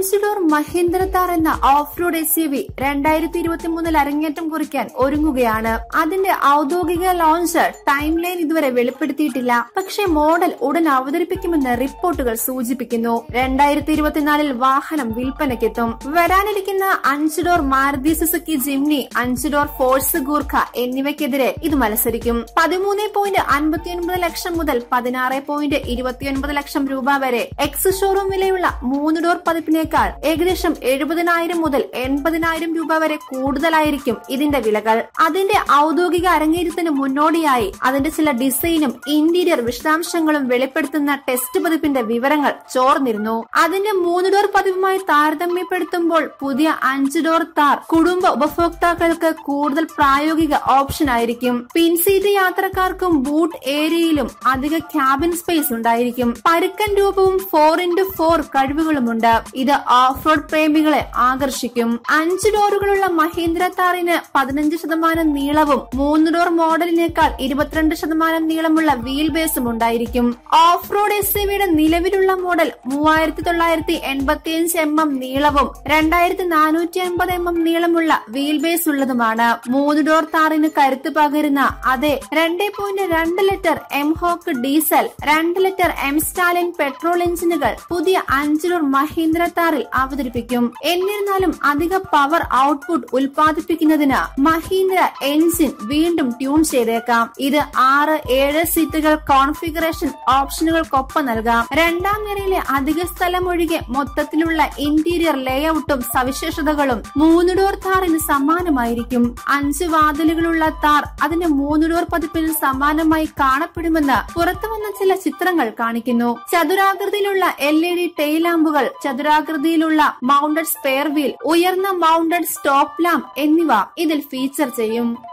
അഞ്ച് ഡോർ മഹീന്ദ്ര താർ എന്ന off road S U V രണ്ടായിരത്തി ഇരുപത്തി മൂന്നിൽ അരങ്ങേറ്റം കുറിക്കാൻ ഒരുങ്ങുകയാണ് അതിന്റെ ഔദ്യോഗിക ലോഞ്ച് ടൈം ലൈൻ ഇതുവരെ വെളിപ്പെടുത്തിയിട്ടില്ല പക്ഷേ മോഡൽ ഉടൻ അവതരിപ്പിക്കുമെന്ന് റിപ്പോർട്ടുകൾ സൂചിപ്പിക്കുന്നു രണ്ടായിരത്തി ഇരുപത്തിനാലിൽ വാഹനം വിൽപ്പനയ്ക്കെത്തും വരാനിരിക്കുന്ന അഞ്ച് ഡോർ മാരുതി സുസുക്കി ജിംനി അഞ്ച് ഡോർ ഫോഴ്സ് ഗൂർഖ എന്നിവയ്ക്കെതിരെ ഇത് മത്സരിക്കും പതിമൂന്ന് പോയിന്റ് അൻപത്തിയൊൻപത് ലക്ഷം മുതൽ പതിനാറ് പോയിന്റ് ഇരുപത്തിയൊൻപത് ലക്ഷം രൂപ വരെ എക്സ് ഷോറൂം വിലയുള്ള മൂന്ന് ഡോർ പതിപ്പിനേക്കാൾ ഏകദേശം എഴുപതിനായിരം മുതൽ എൺപതിനായിരം രൂപ വരെ കൂടുതലായിരിക്കും ഇതിന്റെ വിലകൾ അതിന്റെ ഔദ്യോഗിക അരങ്ങേറ്റത്തിന് മുന്നോടിയായി അതിന്റെ ചില ഡിസൈനും ഇന്റീരിയർ വിശദാംശങ്ങളും വെളിപ്പെടുത്തുന്ന ടെസ്റ്റ് പതിപ്പിന്റെ വിവരങ്ങൾ ചോർന്നിരുന്നു അതിന്റെ മൂന്ന് ഡോർ പതിവുമായി താരതമ്യപ്പെടുത്തുമ്പോൾ പുതിയ അഞ്ച് ഡോർ താർ കുടുംബ ഉപഭോക്താക്കൾക്ക് കൂടുതൽ പ്രായോഗിക ഓപ്ഷൻ ആയിരിക്കും പിൻസീറ്റ് യാത്രക്കാർക്കും ബൂട്ട് ഏരിയയിലും അധിക ക്യാബിൻ സ്പേസ് ഉണ്ടായിരിക്കും പരുക്കൻ രൂപവും ഫോർ ഇന്റു ഫോർ കഴിവുകളുമുണ്ട് ഇത് ഓഫ് റോഡ് പ്രേമികളെ ആകർഷിക്കും അഞ്ച് ഡോറുകളുള്ള മഹീന്ദ്ര താറിന് പതിനഞ്ച് ശതമാനം നീളവും മൂന്ന് ഡോർ മോഡലിനേക്കാൾ ഇരുപത്തിരണ്ട് ശതമാനം നീളമുള്ള വീൽ ബേസും ഉണ്ടായിരിക്കും ഓഫ് റോഡ് എസ് യുടെ നിലവിലുള്ള മോഡൽ മൂവായിരത്തി തൊള്ളായിരത്തി എൺപത്തിയഞ്ച് എം എം നീളവും രണ്ടായിരത്തി നാനൂറ്റി അമ്പത് എം എം നീളമുള്ള വീൽ ബേസ് ഉള്ളതുമാണ് മൂന്ന് ഡോർ താറിന് കരുത്ത് പകരുന്ന അതേ രണ്ടേ പോയിന്റ് രണ്ട് ലിറ്റർ എം ഹോക്ക് ഡീസൽ രണ്ട് ലിറ്റർ എം സ്റ്റാലിൻ പെട്രോൾ എഞ്ചിനുകൾ പുതിയ അഞ്ച് ഡോർ മഹീന്ദ്ര താറിൽ അവതരിപ്പിക്കും എന്നിരുന്നാലും അധിക പവർ ഔട്ട്പുട്ട് ഉൽപ്പാദിപ്പിക്കുന്നതിന് മഹീന്ദ്ര എഞ്ചിൻ വീണ്ടും ട്യൂൺ ചെയ്തേക്കാം ഇത് ആറ് ഏഴ് സീറ്റുകൾ കോൺഫിഗറേഷൻ ഓപ്ഷനുകൾക്കൊപ്പം നൽകാം രണ്ടാം നിരയിലെ അധിക സ്ഥലം ഒഴികെ മൊത്തത്തിലുള്ള ഇന്റീരിയർ ലേഔട്ടും സവിശേഷതകളും മൂന്ന് ഡോർ താറിന് സമാനമായിരിക്കും അഞ്ച് വാതിലുകളുള്ള താർ അതിന്റെ മൂന്ന് ഡോർ പതിപ്പിന് സമാനമായി കാണപ്പെടുമെന്ന് പുറത്തുവന്ന ചില ചിത്രങ്ങൾ കാണിക്കുന്നു ചതുരാകൃതിയിലുള്ള എൽ ഇ ഡി ടെയിലാമ്പുകൾ ചതുരാകൃതിയിലുള്ള മൗണ്ടഡ് സ്പെയർ വീൽ ഉയർന്ന മൗണ്ടഡ് സ്റ്റോപ്പ് ലാമ്പ് എന്നിവ ഇതിൽ ഫീച്ചർ ചെയ്യും